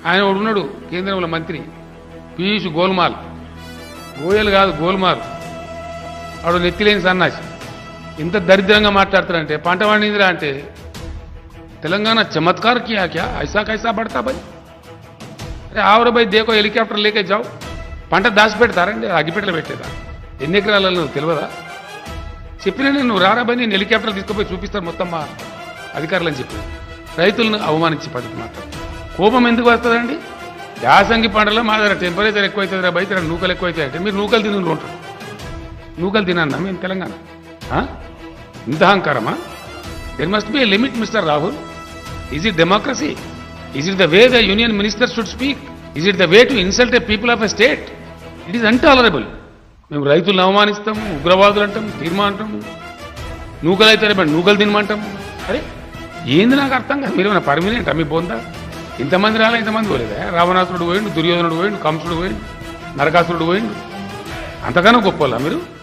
ఆయన ఒకడు ఉన్నాడు కేంద్రంలో మంత్రి పీయూష్ గోల్మాల్ గోయల్ కాదు గోల్మాల్ వాడు నెత్తిలేని సన్నాసి ఇంత దరిద్రంగా మాట్లాడతారంటే పంట పండిందిరా అంటే తెలంగాణ చమత్కార్ కియా క్యా ఐసా కైసా పడతా భయ్ అరే ఆవురు భయ్ దేకో హెలికాప్టర్ లేకే జావు పంట దాచి పెడతారండి అగ్గిపెట్టలు పెట్టేదా ఎన్ని ఎకరాలలో నువ్వు తెలియదా చెప్పినా నేను నువ్వు రారా భయ్ నేను హెలికాప్టర్ తీసుకుపోయి చూపిస్తాను మొత్తం మా అధికారులని చెప్పి రైతులను అవమానించే పద్ధతి మాత్రం కోపం ఎందుకు వస్తుందండి యాసంగి పంటలో మా దగ్గర టెంపరేచర్ ఎక్కువ అవుతుంది రా బయట నూకలు ఎక్కువ అవుతాయి అంటే మీరు నూకలు తిని ఉంటారు నూకలు తినన్నా మేము తెలంగాణ ఆ? ఇంత అహంకారమా there must be a limit Mr Rahul is it democracy is it the way the union minister should speak is it the way to insult a people of a state it is intolerable మేము రైతులను అవమానిస్తాము ఉగ్రవాదులు అంటాం తీర్మా అంటాము నూకలు అయితే మరి నూకలు తినమంటాం అరే ఏంది నాకు అర్థం కాదు మీరు ఏమైనా పర్మినెంట్ మీ బొందా ఇంతమంది రాలే ఇంతమంది పోలేదా రావణాసురుడు పోయిండు దుర్యోధనుడు పోయిండు కంసుడు పోయిండు నరకాసురుడు పోయిండు అంతగానో గొప్ప మీరు